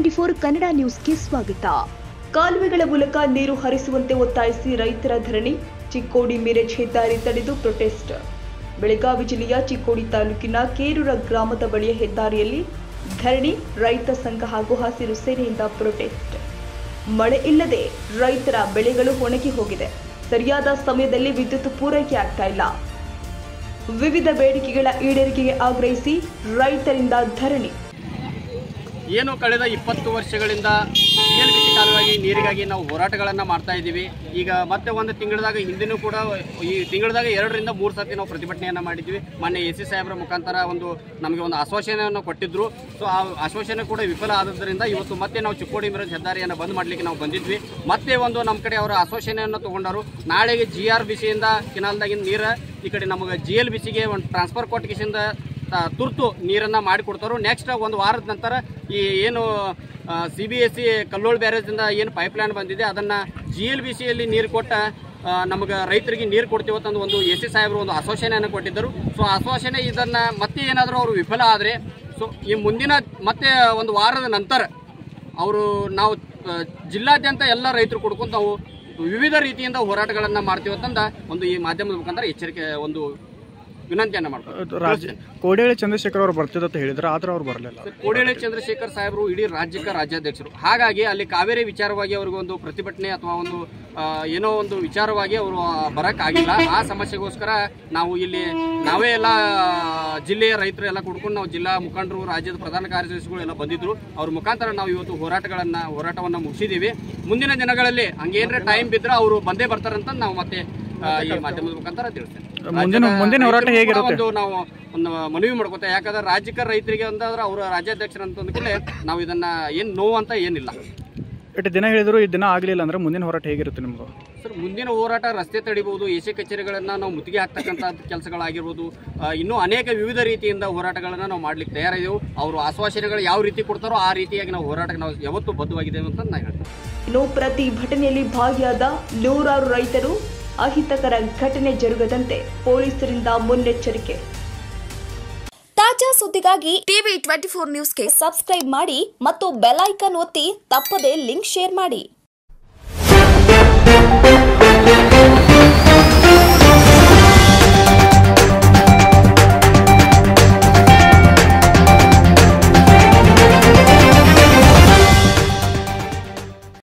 twenty four Kannada ನ್ಯೂಸ್ಗೆ ಸ್ವಾಗತ ಕಾಲುವೆಗಳ ಮೂಲಕ ನೀರು ಹರಿಸುವಂತೆ ಒತ್ತಾಯಿಸಿ ರೈತರ ಧರಣಿ ಚಿಕ್ಕೋಡಿ ಮಿರಜ್ ಹೆದ್ದಾರಿ ತಡೆದು ಪ್ರೊಟೆಸ್ಟ್ ಬೆಳಗಾವಿ ಜಿಲ್ಲೆಯ ಚಿಕ್ಕೋಡಿ ತಾಲೂಕಿನ ಕೇರೂರ ಗ್ರಾಮದ ಬಳಿಯ ಹೆದ್ದಾರಿಯಲ್ಲಿ ಧರಣಿ ರೈತ ಸಂಘ ಹಾಗೂ ಹಸಿರು ಸೇನೆಯಿಂದ ಪ್ರೊಟೆಸ್ಟ್ ಮಳೆ ಇಲ್ಲದೆ ರೈತರ ಬೆಳೆಗಳು ಒಣಗಿ ಹೋಗಿದೆ ಸರಿಯಾದ ಸಮಯದಲ್ಲಿ ವಿದ್ಯುತ್ ಪೂರೈಕೆ ಆಗ್ತಾ ಇಲ್ಲ ವಿವಿಧ ಬೇಡಿಕೆಗಳ ಈಡೇರಿಕೆಗೆ ಆಗ್ರಹಿಸಿ ರೈತರಿಂದ ಧರಣಿ ಏನು ಕಳೆದ ಇಪ್ಪತ್ತು ವರ್ಷಗಳಿಂದ ಎಲ್ ಬಿ ಸಿ ಕಾಲುವಾಗಿ ನೀರಿಗಾಗಿ ನಾವು ಹೋರಾಟಗಳನ್ನು ಮಾಡ್ತಾ ಇದ್ದೀವಿ ಈಗ ಮತ್ತೆ ಒಂದು ತಿಂಗಳದಾಗ ಹಿಂದಿನೂ ಕೂಡ ಈ ತಿಂಗಳದಾಗ ಎರಡರಿಂದ ಮೂರು ಸರ್ತಿ ನಾವು ಪ್ರತಿಭಟನೆಯನ್ನು ಮಾಡಿದ್ವಿ ಮೊನ್ನೆ ಎ ಸಿ ಸಾಹೇಬರ ಮುಖಾಂತರ ಒಂದು ನಮಗೆ ಒಂದು ಆಶ್ವಾಸನೆಯನ್ನು ಕೊಟ್ಟಿದ್ರು ಸೊ ಆ ಆಶ್ವಾಸನೆ ಕೂಡ ವಿಫಲ ಆದದ್ರಿಂದ ಇವತ್ತು ಮತ್ತೆ ನಾವು ಚಿಕ್ಕೋಡಿ ಮಿರಜ್ ಹೆದ್ದಾರಿಯನ್ನು ಬಂದ್ ಮಾಡಲಿಕ್ಕೆ ನಾವು ಬಂದಿದ್ವಿ ಮತ್ತೆ ಒಂದು ನಮ್ಮ ಕಡೆ ಅವರ ಆಶ್ವಾಸನೆಯನ್ನು ತಗೊಂಡರು ನಾಳೆಗೆ ಜಿ ಆರ್ ಬಿ ಸಿಯಿಂದ ಕೆನಾಲ್ದಾಗಿನ ನೀರು ಈ ಕಡೆ ನಮಗೆ ಜಿ ಎಲ್ ಬಿ ಸಿಗೆ ಒಂದು ಟ್ರಾನ್ಸ್ಫರ್ ಕೊಟ್ಟಿಗೆಸಿಂದ ತ- ತುರ್ತು ನೀರನ್ನು ಮಾಡಿಕೊಡ್ತಾರೋ ನೆಕ್ಸ್ಟ್ ಒಂದು ವಾರದ ನಂತರ ಈ ಏನು C B S C Kallol ಬ್ಯಾರೇಜಿಂದ ಏನು ಪೈಪ್ಲೈನ್ ಬಂದಿದೆ ಅದನ್ನು ಜಿ ಎಲ್ ಬಿ ಸಿಯಲ್ಲಿ ನೀರು ಕೊಟ್ಟ ನಮಗೆ ರೈತರಿಗೆ ನೀರು ಕೊಡ್ತೀವಿ ಅಂತಂದು ಒಂದು ಎ ಸಿ ಸಾಹೇಬರು ಒಂದು ಆಶ್ವಾಸನೆಯನ್ನು ಕೊಟ್ಟಿದ್ದರು ಸೊ ಆಶ್ವಾಸನೆ ಇದನ್ನು ಮತ್ತೆ ಏನಾದರೂ ಅವರು ವಿಫಲ ಆದರೆ ಸೊ ಈ ಮುಂದಿನ ಮತ್ತೆ ಒಂದು ವಾರದ ನಂತರ ಅವರು ನಾವು ಆ, ಜಿಲ್ಲಾದ್ಯಂತ ಎಲ್ಲ ರೈತರು ಕೊಡ್ಕೊಂಡು ನಾವು ವಿವಿಧ ರೀತಿಯಿಂದ ಹೋರಾಟಗಳನ್ನು ಮಾಡ್ತೀವಿ ಅಂತಂದ ಒಂದು ಈ ಮಾಧ್ಯಮದ ಮುಖಾಂತರ ಎಚ್ಚರಿಕೆ ಒಂದು ವಿನಂತಿಯನ್ನು ಮಾಡ್ತಾರೆ ರಾಜ್ಯ ಕೋಡಿಹಳ್ಳಿ ಚಂದ್ರಶೇಖರ್ ಅವರು ಬರ್ತಿದ್ದಂತ ಹೇಳಿದ್ರು ಆದ್ರೆ ಅವ್ರು ಬರಲಿಲ್ಲ ಕೋಡಿಹಳ್ಳಿ ಚಂದ್ರಶೇಖರ್ ಸಾಹೇಬರು ಇಡೀ ರಾಜ್ಯಕ್ಕೆ ರಾಜ್ಯಾಧ್ಯಕ್ಷರು ಹಾಗಾಗಿ ಅಲ್ಲಿ ಕಾವೇರಿ ವಿಚಾರವಾಗಿ ಅವ್ರಿಗೆ ಒಂದು ಪ್ರತಿಭಟನೆ ಅಥವಾ ಒಂದು ಆ, ಏನೋ ಒಂದು ವಿಚಾರವಾಗಿ ಅವರು ಬರಕ್ಕಾಗಿಲ್ಲ ಆ ಸಮಸ್ಯೆಗೋಸ್ಕರ ನಾವು ಇಲ್ಲಿ ನಾವೇ ಎಲ್ಲ ಜಿಲ್ಲೆಯ ರೈತರು ಎಲ್ಲ ಕುಡ್ಕೊಂಡು ನಾವು ಜಿಲ್ಲಾ ಮುಖಂಡರು ರಾಜ್ಯದ ಪ್ರಧಾನ ಕಾರ್ಯದರ್ಶಿಗಳು ಎಲ್ಲ ಬಂದಿದ್ರು ಅವ್ರ ಮುಖಾಂತರ ನಾವು ಇವತ್ತು ಹೋರಾಟಗಳನ್ನ ಹೋರಾಟವನ್ನ ಮುಗಿಸಿದೀವಿ ಮುಂದಿನ ದಿನಗಳಲ್ಲಿ ಹಂಗೇನ್ರೆ ಟೈಮ್ ಬಿದ್ರೆ ಅವರು ಬಂದೇ ಬರ್ತಾರಂತ ನಾವು ಮತ್ತೆ ಆ, ಈ ಮಾಧ್ಯಮದ ಮುಖಾಂತರ ತಿಳಿಸ್ತೇನೆ ಮುಂದಿನ ಮುಂದಿನ ಹೋರಾಟ ರೈತರು ಕೂಡ ಹೇಗಿರುತ್ತೆ ಒಂದು ನಾವು ಒಂದು ಮನವಿ ಮಾಡ್ಕೋತೆ ಯಾಕಂದ್ರೆ ರಾಜ್ಯಕ್ಕೆ ರೈತರಿಗೆ ಅಂದಾದ್ರೆ ಅವರ ರಾಜ್ಯಾಧ್ಯಕ್ಷರು ಅಂತ ಅಂದ್ಕೂಡ್ಲೆ ನಾವು ಇದನ್ನ ಏನ್ ನೋವು ಅಂತ ಏನಿಲ್ಲ ಇಟ್ಟು ದಿನ ಹೇಳಿದ್ರು ಈ ದಿನ ಆಗಲಿಲ್ಲ ಅಂದ್ರೆ ಮುಂದಿನ ಹೋರಾಟ ಹೇಗಿರುತ್ತೆ ನಿಮ್ದು ಸರ್ ಮುಂದಿನ ಹೋರಾಟ ರಸ್ತೆ ತಡಿಬಹುದು ಎ ಸಿ ಕಚೇರಿಗಳನ್ನ ನಾವು ಮುತ್ತಿಗೆ ಹಾಕ್ತಕ್ಕಂಥ ಕೆಲಸಗಳಾಗಿರ್ಬೋದು ಆ, ಇನ್ನೂ ಅನೇಕ ವಿವಿಧ ರೀತಿಯಿಂದ ಹೋರಾಟಗಳನ್ನ ನಾವು ಮಾಡ್ಲಿಕ್ಕೆ ತಯಾರಿದೆವು ಅವರು ಆಶ್ವಾಸನೆಗಳು ಯಾವ ರೀತಿ ಕೊಡ್ತಾರೋ ಆ ರೀತಿಯಾಗಿ ನಾವು ಹೋರಾಟಕ್ಕೆ ನಾವು ಯಾವತ್ತೂ ಬದ್ಧವಾಗಿದ್ದೇವೆ ಅಂತ ನಾನು ಹೇಳ್ತೀನಿ ಇನ್ನು ಪ್ರತಿಭಟನೆಯಲ್ಲಿ ಭಾಗಿಯಾದ ನೂರಾರು ರೈತರು ಅಹಿತಕರ ಘಟನೆ ಜರುಗದಂತೆ ಪೊಲೀಸರಿಂದ ಮುನ್ನೆಚ್ಚರಿಕೆ ತಾಜಾ ಸುದ್ದಿಗಾಗಿ ಟಿವಿ ಟ್ವೆಂಟಿ ಫೋರ್ ನ್ಯೂಸ್ಗೆ ಸಬ್ಸ್ಕ್ರೈಬ್ ಮಾಡಿ ಮತ್ತು ಬೆಲ್ ಐಕಾನ್ ಒತ್ತಿ ತಪ್ಪದೇ ಲಿಂಕ್ ಶೇರ್ ಮಾಡಿ